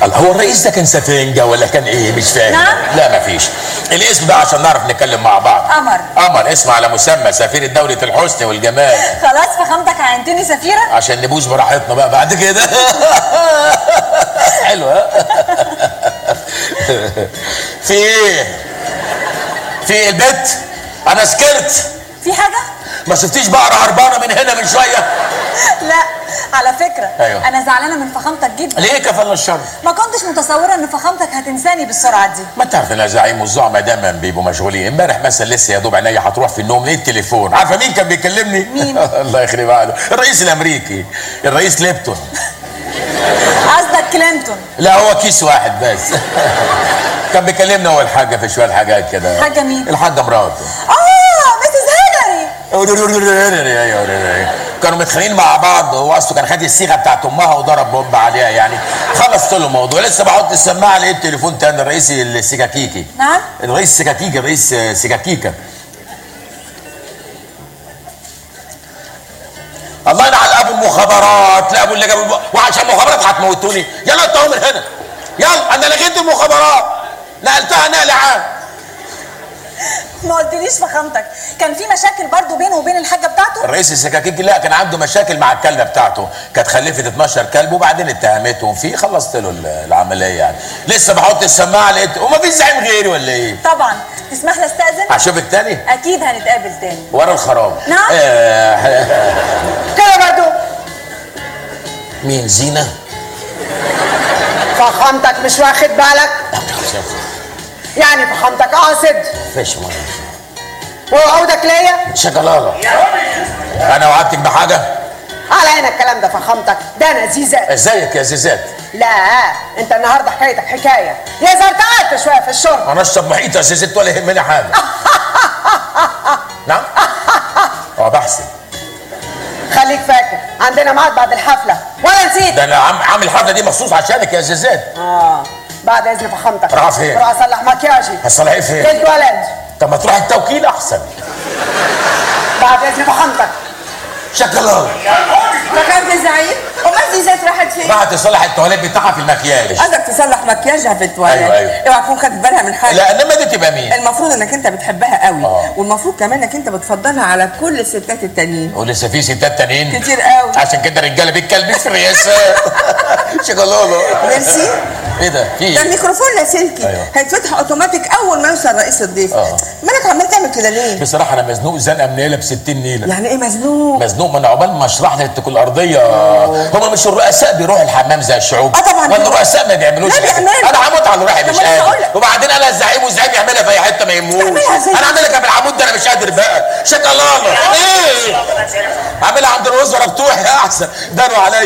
الله هو الرئيس ده كان سفنجة ولا كان ايه مش فاهم نعم. لا مفيش الاسم ده عشان نعرف نتكلم مع بعض قمر. قمر اسم على مسمى سفيرة دولة الحسن والجمال خلاص فخامتك عينتني سفيره عشان نبوس براحتنا بقى بعد كده حلوة في ايه في إيه البيت انا سكرت في حاجه ما شفتيش بقرة هربانة من هنا من شوية لا على فكره أيوة. انا زعلانه من فخامتك جدا ليه كفل الشر ما كنتش متصوره ان فخامتك هتنساني بالسرعه دي ما تعرف ان الزعيم والزعماء دايما بيبقوا مشغولين امبارح مثلا لسه يا دوب عينيا هتروح في النوم ليه التليفون عارفه مين كان بيكلمني مين؟ الله يخرب عقله الرئيس الامريكي الرئيس ليبتون قصدك كلينتون لا هو كيس واحد بس كان بيكلمنا هو الحاجه في شويه حاجات كده حاجة مين؟ الحاجه مراته اه مسز هيلاري كانوا متخانقين مع بعض هو اصله كان خد الصيغه بتاعت امها وضرب بومب عليها يعني خلصت له الموضوع لسه بحط السماعه لقيت تليفون تاني الرئيس السكاكيكي نعم الرئيس سكاكيكي الرئيس سكاكيكا الله يلعن ابو المخابرات لا ابو اللي جاب الم- وعشان المخابرات هتموتوني يلا انتوا من هنا يلا انا لغيت المخابرات نقلتها نقل عام ما قلتليش فخامتك كان في مشاكل برضو بينه وبين الحاجه بتاعته الرئيس السكاكيكي لا كان عنده مشاكل مع الكلبه بتاعته كانت خلفت 12 كلب وبعدين اتهمتهم فيه خلصت له ال- العمليه يعني لسه بحط السماعه لقيت وما فيش زعيم غيري ولا ايه طبعا تسمح لي استاذن هشوفك تاني اكيد هنتقابل تاني ورا الخراب نعم. آه كده برضو مين زينه فخامتك مش واخد بالك يعني فخامتك قاصد فيش مرة ووعودك ليا شكلاله انا وعدتك بحاجه على هنا الكلام ده فخامتك ده نزيزات ازيك يا زيزات لا انت النهارده حكايتك حكايه يا زرتعت شويه في الشرب انا اشرب محيط يا زيزات ولا يهمني حاجه نعم اه بحسن خليك فاكر عندنا ميعاد بعد الحفله ولا نسيت ده انا عم عامل الحفله دي مخصوص عشانك يا زيزات اه بعد اذن فخامتك راح فين؟ راح اصلح مكياجي هتصلحي فين الولد طب ما تروح التوكيل احسن بعد اذن فخامتك شكلاله فكرت الزعيم امال دي ذات راحت فين؟ راح تصلح التواليت بتاعها في المكياج قصدك تصلح مكياجها في التواليت أيوة، أيوة. اوعى تكون خدت بالها من حاجه لا انما دي تبقى مين المفروض انك انت بتحبها قوي آه. والمفروض كمان انك انت بتفضلها على كل الستات التانيين ولسه في ستات تانيين كتير قوي عشان كده الرجاله بيتكلموا في الرئاسه شكلاله ميرسي ايه ده في ده ايه الميكروفون لاسلكي أيوة. هيتفتح اوتوماتيك اول ما يوصل رئيس الضيف آه. مالك عمال تعمل كده ليه؟ بصراحه انا مزنوق زنقه منيله ب 60 نيله يعني ايه مزنوق؟ مزنوق من عقبال ما اشرح لك التكون الارضيه هم مش الرؤساء بيروحوا الحمام زي الشعوب آه طبعاً ولا بيروحوا. الرؤساء ما بيعملوش لا كده. بيعملوا. انا هموت على روحي طب مش ما أنا قادر هقولك. وبعدين انا الزعيم والزعيم يعملها في اي حته ما يهموش تعملها زي- انا اعملها بالعمود ده انا مش قادر بقى شكلاله ايه اعملها عند الوزراء بتوعي احسن داروا عليا